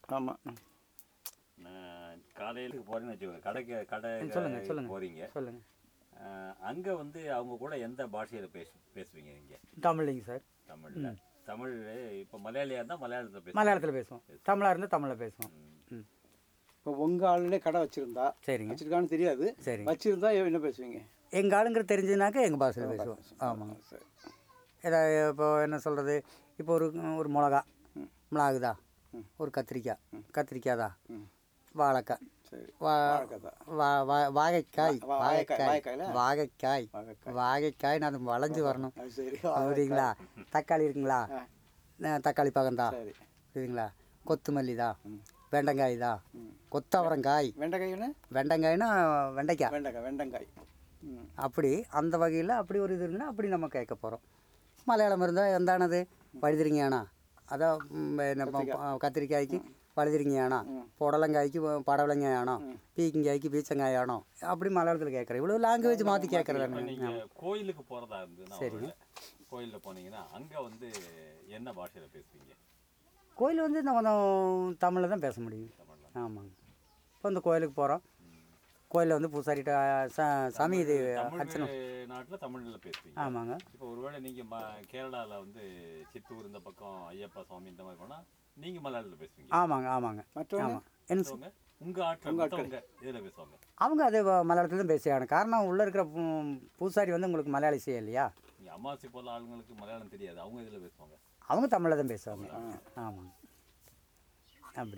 ஆமாம் நான் காலையில போறேன்னு வச்சுக்கோங்க கடைக்கு கடை சொல்லுங்க, சொல்லுங்க. போறீங்க சொல்லுங்கள் அஹ், அங்க வந்து அவங்க கூட எந்த பாஷையில பேசு பேசுவீங்க நீங்க தமிழ்லைங்க சார் தமிழ்ல தமிழ் இப்ப மலையாளியா இருந்தா மலையாளத்துல பேச மலையாளத்தில் பேசுவோம் தமிழாக இருந்தால் தமிழில் பேசுவோம் ம் இப்போ உங்கள் ஆளுநே கடை வச்சுருந்தா சரிங்க வச்சுருக்கான்னு தெரியாது சரிங்க வச்சுருந்தா என்ன பேசுவீங்க எங்கள் ஆளுங்கிற தெரிஞ்சதுனாக்கா எங்கள் பாஷையில் பேசுவோம் ஆமாங்க சரி ஏதாவது இப்போ என்ன சொல்கிறது இப்போ ஒரு ஒரு மிளகா மிளகுதா ஒரு கத்திரிக்காய் கத்திரிக்காய் தான் ம் வாழைக்காய் சரி வா கதா வா- வா- வாகைக்காய் வா- வாகைக்காய், வாகைக்காய் வாகைக்காய்ல? வாகைக்காய் வாகைக்காய். வாகைக்காய் நான் அது வளைஞ்சு வரணும் அது சரி அப்படிங்களா தக்காளி இருக்குங்களா ஆ. அஹ் தக்காளி பகந்தா சரி சரிங்களா கொத்தமல்லி தான் வெண்டங்காய் தான் கொத்தவரங்காய் வெண்டைக்காய்னா வெண்டங்காய்னா வெண்டைக்காய் வெண்டைக்காய் வெண்டங்காய் ம் அப்படி அந்த வகையில் அப்படி ஒரு இது இருந்தால் அப்படி நம்ம கேட்க போகிறோம் மலையாளம் இருந்தால் எந்தானது வழுதிரிங்கயானா அதான் ம், என்ன ப- ப- கத்திரிக்காய்க்கு வழுதிரிங்கயானா புடலங்காய்க்கு படவலங்காயானோ பீக்கங்காய்க்கு பீச்சங்காயானோ அப்படி மலையாளத்தில் கேட்குறேன் இவ்வளோ லாங்குவேஜ் மாற்றி இப்ப கேட்குறேன் நீங்க கோயிலுக்கு போறதா இருந்ததுன்னா ஒருவேளை, கோயில்ல போனீங்கன்னா அங்க வந்து என்ன பாஷையில பேசுவீங்க கோயில் வந்து இந்த கொஞ்சம் தமிழில் தான் பேச முடியும் தமிழ்ல ஆமாங்க இப்போ இந்த கோயிலுக்கு போகிறோம் கோயிலில் வந்து பூசாரிட்ட ச சாமி இது தமிழ் நாட்டுல தமிழ்ல பேசுவீங்க ஆமாங்க இப்போ ஒருவேளை நீங்க ம கேரளால வந்து சித்தூர் இந்த பக்கம் ஐயப்பா சுவாமி இந்த மாதிரி போனா நீங்க மலையாளத்துல பேசுவீங்க ஆமாங்க ஆமாங்க மற்றவங்க ஆமாம் என்ன சொ- மத்தவங்க, உங்க ஆட்கள் மத்தவங்க இதுல பேசுவாங்க அவங்க அது மலையாளத்தில் தான் பேசியாகணும் காரணம் உள்ளே இருக்கிற பூ- பூசாரி வந்து உங்களுக்கு மலையாளி செய்ய இல்லையா நீங்க அமாவாசை போல ஆளுங்களுக்கு மலையாளம் தெரியாது அவங்க இதுல பேசுவாங்க அவங்க தமிழில் தான் பேசுவாங்க ஆமாங்க அப்படி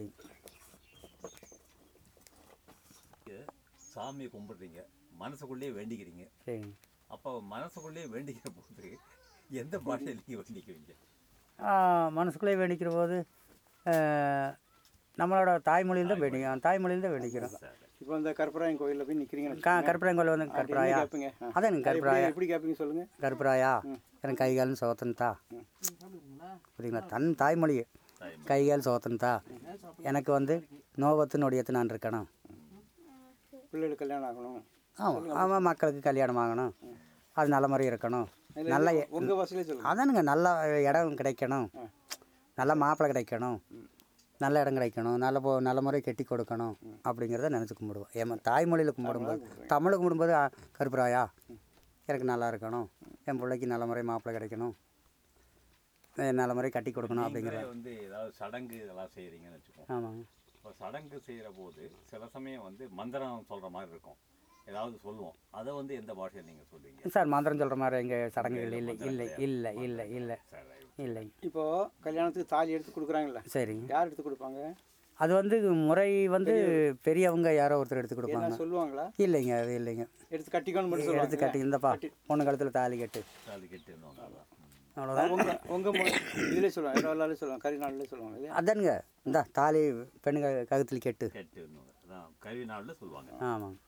நீங்க சாமியை கும்பிடுறீங்க மனசுக்குள்ளேயே வேண்டிக்கிறீங்க சரிங்க அப்போ மனசுக்குள்ளேயே வேண்டிக்கிற போது எந்த பாஷையில் நீங்க வேண்டிக்குவீங்க ஆ, மனசுக்குள்ளே வேண்டிக்கிற போது ஆ, நம்மளோட தாய்மொழியில் தான் வேண்டிக்கிறோம் தாய்மொழியில் தான் வேண்டிக்கிறோம் இப்போ இந்த கருப்பராயன் கோயிலில் போய் நிற்கிறீங்கன்னு க கருப்பராயங்கோயில் வந்து கருப்பராயா கேட்பீங்க ஆ. அதான் எனக்கு கருப்பராயா எப்படி கேட்பீங்க சொல்லுங்கள் கருப்பராயா எனக்கு கை காலும் சோத்தன்தா புரியுங்களா தன் தாய்மொழி கை கால் சோத்தன்தா எனக்கு வந்து நோவத்து நொடியத்து நான் இருக்கணும் பிள்ளைகளுக்கு கல்யாணம் ஆகணும் ஆமாம் ஆமாம் மக்களுக்கு கல்யாணம் ஆகணும் அது நல்ல முறை இருக்கணும் நல்ல எ- உங்கள் வசதியிலே சொல்லுங்கள் அதானுங்க நல்ல இடம் கிடைக்கணும் நல்ல மாப்பிள்ளை கிடைக்கணும் நல்ல இடம் கிடைக்கணும் நல்ல போ நல்ல முறை கட்டி கொடுக்கணும் அப்படிங்கிறத நினச்சி கும்பிடுவோம் ஏமா தாய்மொழியில் கும்பிடும்போது தமிழில் கும்பிடும்போது ஆ, கருப்புராயா எனக்கு நல்லா இருக்கணும் என் பிள்ளைக்கு நல்ல முறை மாப்பிள்ளை கிடைக்கணும் அஹ் நல்ல முறை கட்டி கொடுக்கணும் அப்படிங்கிற நீங்களே வந்து ஏதாவது சடங்கு இதெல்லாம் செய்கிறீங்கன்னு வச்சுக்கோங்க ஆமாங்க இப்போ சடங்கு செய்கிற போது சில சமயம் வந்து மந்திரம் சொல்கிற மாதிரி இருக்கும் ஏதாவது சொல்லுவோம் அதை வந்து எந்த பாஷையில் நீங்கள் சொல்லுவீங்க சார் மந்திரம் சொல்கிற மாதிரி எங்கள் சடங்குகள் இல்லை இல்லை இல்லை இல்லை இல்லை சரி இல்லை இப்போது கல்யாணத்துக்கு தாலி எடுத்து கொடுக்குறாங்கல்ல சரிங்க யார் எடுத்து கொடுப்பாங்க அது வந்து முறை வந்து பெரியவங்க யாரோ ஒருத்தர் எடுத்து கொடுப்பாங்க என்ன சொல்லுவாங்களா இல்லைங்க அது இல்லைங்க எடுத்து கட்டிக்கணும் மட்டும் எடுத்து சொல்லுவாங்க கட்டி இந்தப்பா பொண்ணு கழுத்தில் தாலி கட்டு அது கெட்டுன்னு அவ்வளோதான் உங்கள் உங்கள் இதிலே சொல்லுவாங்க எல்லாரும் சொல்லுவாங்க கறி நாளிலே சொல்லுவாங்க இல்லையா அதானுங்க இந்த தாலி பெண்ணுங்க கழுத்தில் கெட்டு கெட்டுன்னு அதான் கருவி நாளில் சொல்லுவாங்க ஆமாங்க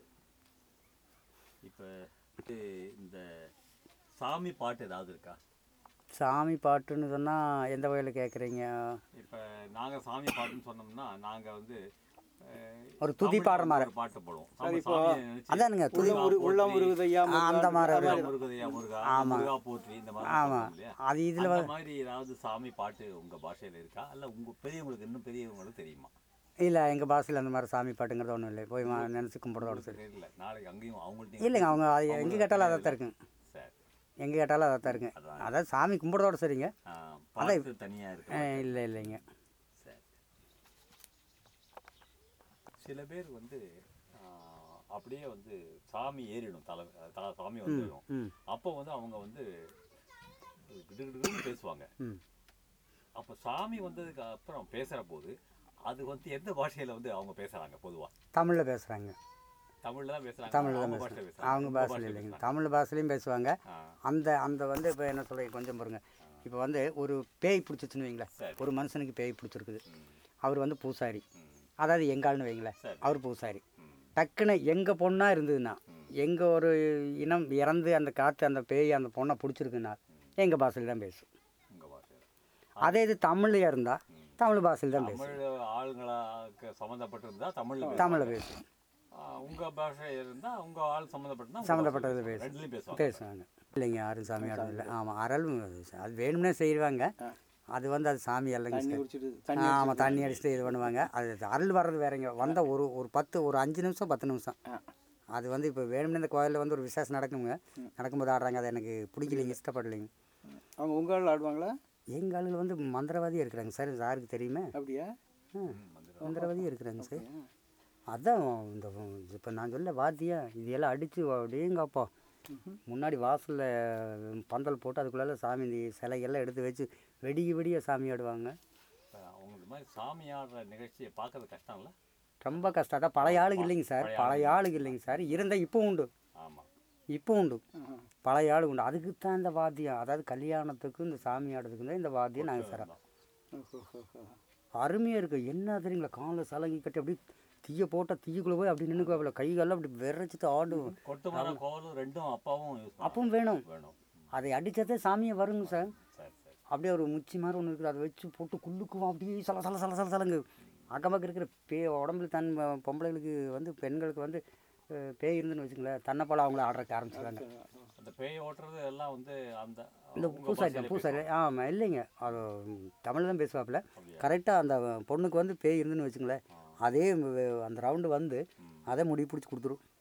இப்போ இந்த சாமி பாட்டு ஏதாவது இருக்கா சாமி பாட்டுன்னு சொன்னால் எந்த வகையில் கேட்குறீங்க இப்போ நாங்கள் சாமி பாட்டுன்னு சொன்னோம்னா நாங்கள் வந்து அஹ், ஒரு துதி தமிழ்ல பாடுற மாதிரி. ஒரு பாட்டு போடுவோம் நம்ம சாமியை நினைச்சு அதானுங்க துதி உள்ளம் உரு- உள்ளம் உருகுதையா ஆ, அந்த மாதிரி முருகா, முருகதையா முருகா முருகா போற்றி இந்த மாதிரி ஆமாம் சொல்லுவோம் இல்லையா அது இதில் அந்த மாதிரி ஏதாவது சாமி பாட்டு உங்க பாஷையில இருக்கா அல்ல உங்க பெரியவங்களுக்கு இன்னும் பெரியவங்களுக்கு தெரியுமா இல்லை எங்கள் பாஷையில் அந்த மாதிரி சாமி பாட்டுங்கிறது ஒன்றும் இல்லை போய் நினச்சி கும்பிடுறதோட சரி தெரியல நாளைக்கு அங்கேயும் அவங்கள்ட்ட இல்லைங்க அவங்க அது எங்கே கேட்டாலும் அதை தான் இருக்குங்க சரி எங்கே கேட்டாலும் அதை தான் இருக்குங்க அதான். அதாவது சாமி கும்பிடுறதோட சரிங்க ஆ, பாட்டு தனியா இருக்கு ஆ, இல்லை இல்லைங்க சரி சில பேர் வந்து ஆ, அப்படியே வந்து சாமி ஏறிடும் தலை தலை சாமி வந்துடும் ம் அப்போ வந்து அவங்க வந்து கிடுகிடுன்னு பேசுவாங்க ம் அப்போ சாமி வந்ததுக்கு அப்புறம் பேசுற போது அது வந்து எந்த பாஷையில வந்து அவங்க பேசுறாங்க பொதுவா தமிழில் பேசுகிறாங்க தமிழ்ல தான் பேசுறாங்க தமிழில் அவங்க தான் பாஷை பேசுகிறாங்க பேசுறாங்க அவங்க உங்க பாஷையில் பாஷை இல்லைங்க பேசுறாங்க. தமிழ் பாஷையிலையும் பேசுவாங்க ஆ, அந்த அந்த வந்து இப்போ என்ன சொல்கிறீங்க கொஞ்சம் பாருங்க இப்போ வந்து ஒரு பேய் பிடிச்சிச்சுன்னு வைங்களேன் சரி. ஒரு மனுஷனுக்கு பேய் பிடிச்சிருக்குது ம், அவர் வந்து பூசாரி ம், அதாவது எங்கால்னு வைங்களேன் சரி. அவர் பூசாரி ம், டக்குன்னு எங்கள் பொண்ணாக இருந்ததுன்னா எங்கள் ஒரு இனம் இறந்து அந்த காற்று அந்த பேய் அந்த பொண்ணை பிடிச்சிருக்குன்னா எங்கள் பாஷையில் தான் பேசும் உங்க பாஷையில அதே இது தமிழ்லையாக இருந்தால் தமிழ் பாஷையில் தான் பேசும் தமிழ் ஆளுங்களுக்கு சம்மந்தப்பட்டிருந்தா தமிழ்ல பேசுவாங்க. தமிழில் பேசும் ஆ, உங்க பாஷை இருந்தா உங்க ஆள் சம்மந்தப்பட்டிருந்தா உங்க சம்மந்தப்பட்டது பாஷையில பேசும். ரெண்டுலயும் பேசுவாங்க பேசுவாங்க இல்லைங்க யாரும் சாமி ஆடுறது இல்லை ஆமாம் அறல் அது வேணும்னே செய்வாங்க அது வந்து அது சாமி இல்லைங்க தண்ணி சார் குடிச்சிட்டு தண்ணி ஆமாம் தண்ணி அடிச்சுட்டு இது பண்ணுவாங்க அது அருள் வர்றது வேறங்க வந்த ஒரு ஒரு பத்து ஒரு அஞ்சு நிமிஷம் பத்து நிமிஷம் ஆ. அது வந்து இப்போ வேணும்னு இந்த கோயிலில் வந்து ஒரு விசேஷம் நடக்குங்க நடக்கும்போது ஆடுறாங்க அது எனக்கு பிடிக்கலைங்க இஷ்டப்படலைங்க அவங்க உங்கள் ஆள் ஆடுவாங்களா எங்கள் ஆளுகள் வந்து மந்திரவாதியாக இருக்கிறாங்க சார் சாருக்கு தெரியுமே அப்படியா ம், மந்திரவாதியாக இருக்கிறாங்க சார் அதான் இந்த இப்போ நான் சொல்ல வாத்தியா இது எல்லாம் அடித்து அப்படியேங்கப்பா முன்னாடி வாசலில் பந்தல் போட்டு அதுக்குள்ளால சாமி இந்த சிலையெல்லாம் எடுத்து வச்சு வெடிய வெடிய சாமி ஆடுவாங்க இப்ப அவங்க இது மாதிரி சாமி ஆடுற நிகழ்ச்சியை பார்க்கறது கஷ்டம் இல்லை ரொம்ப கஷ்டம் அதான் பழைய ஆளுங்க இல்லைங்க சார் பழைய ஆளுங்க இல்லைங்க சார் இருந்த இப்போ உண்டு ஆமாம் இப்போ உண்டு பழைய ஆளு உண்டு அதுக்கு தான் இந்த வாத்தியம் அதாவது கல்யாணத்துக்கு இந்த சாமி ஆடுறதுக்கு தான் இந்த வாத்தியம் நாங்கள் சார் அருமையாக இருக்குது என்ன தெரியுங்களா காலில் சலங்கி கட்டி அப்படியே தீயை போட்டால் தீயுக்குள்ளே போய் அப்படி நின்றுக்குவாப்பில் கை காலில் அப்படி விரைச்சிட்டு ஆடும் கொட்டு மரம் கோவலும் ரெண்டும் அப்பாவும் யூஸ் அப்பவும் வேணும் வேணும் அதை அடித்ததே சாமியை வருங்க சார் சரி சரி அப்படியே ஒரு முச்சி மாதிரி ஒன்று இருக்குது அதை வச்சு போட்டு குள்ளுக்குவோம் அப்படியே சல சல சல சல சலங்கு அக்கம் பக்கம் இருக்கிற பே உடம்புல தன் பொம்பளைகளுக்கு வந்து பெண்களுக்கு வந்து அஹ், பேய் இருந்துன்னு வச்சுங்களேன் தன்னை போல அவங்கள ஆடுறதுக்கு ஆரம்பிச்சிடுவாங்க அந்த பேய் ஓட்டுறது எல்லாம் வந்து அந்த இந்த உங்க பூசாரி பாஷையில பூசாரி பேசுவாங்க. ஆமாம் இல்லைங்க அது தமிழ் தான் பேசுவாப்புல அப்படியா? கரெக்டாக அந்த பொண்ணுக்கு வந்து பேய் இருந்துன்னு வச்சுங்களேன் அதே வ- அந்த ரவுண்டு வந்து அதை முடி பிடிச்சி கொடுத்துரும்